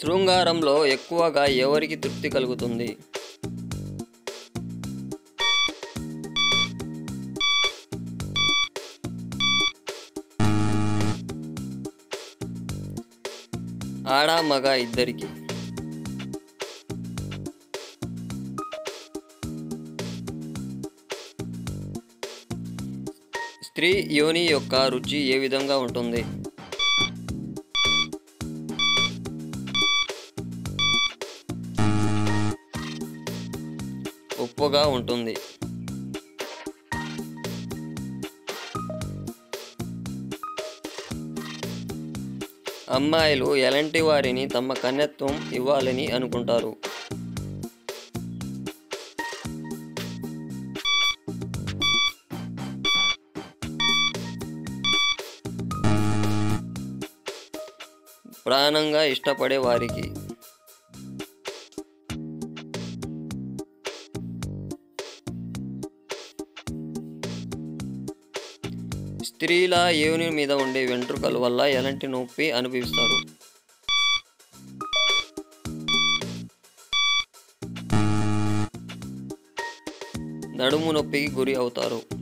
శృంగారంలో ఎక్కువగా ఎవరికి తృప్తి కలుగుతుంది ఆడ మగ ఇద్దరికి స్త్రీ యోని యొక్క రుచి ఏ విధంగా ఉంటుంది ఉప్పుగా ఉంటుంది అమ్మాయిలు ఎలాంటి వారిని తమ కన్యత్వం ఇవ్వాలని అనుకుంటారు ప్రాణంగా ఇష్టపడే వారికి స్త్రీల యోని మీద ఉండే వెంట్రుకల వల్ల ఎలాంటి నొప్పి అనుభవిస్తారు నడుము నొప్పికి గురి అవుతారు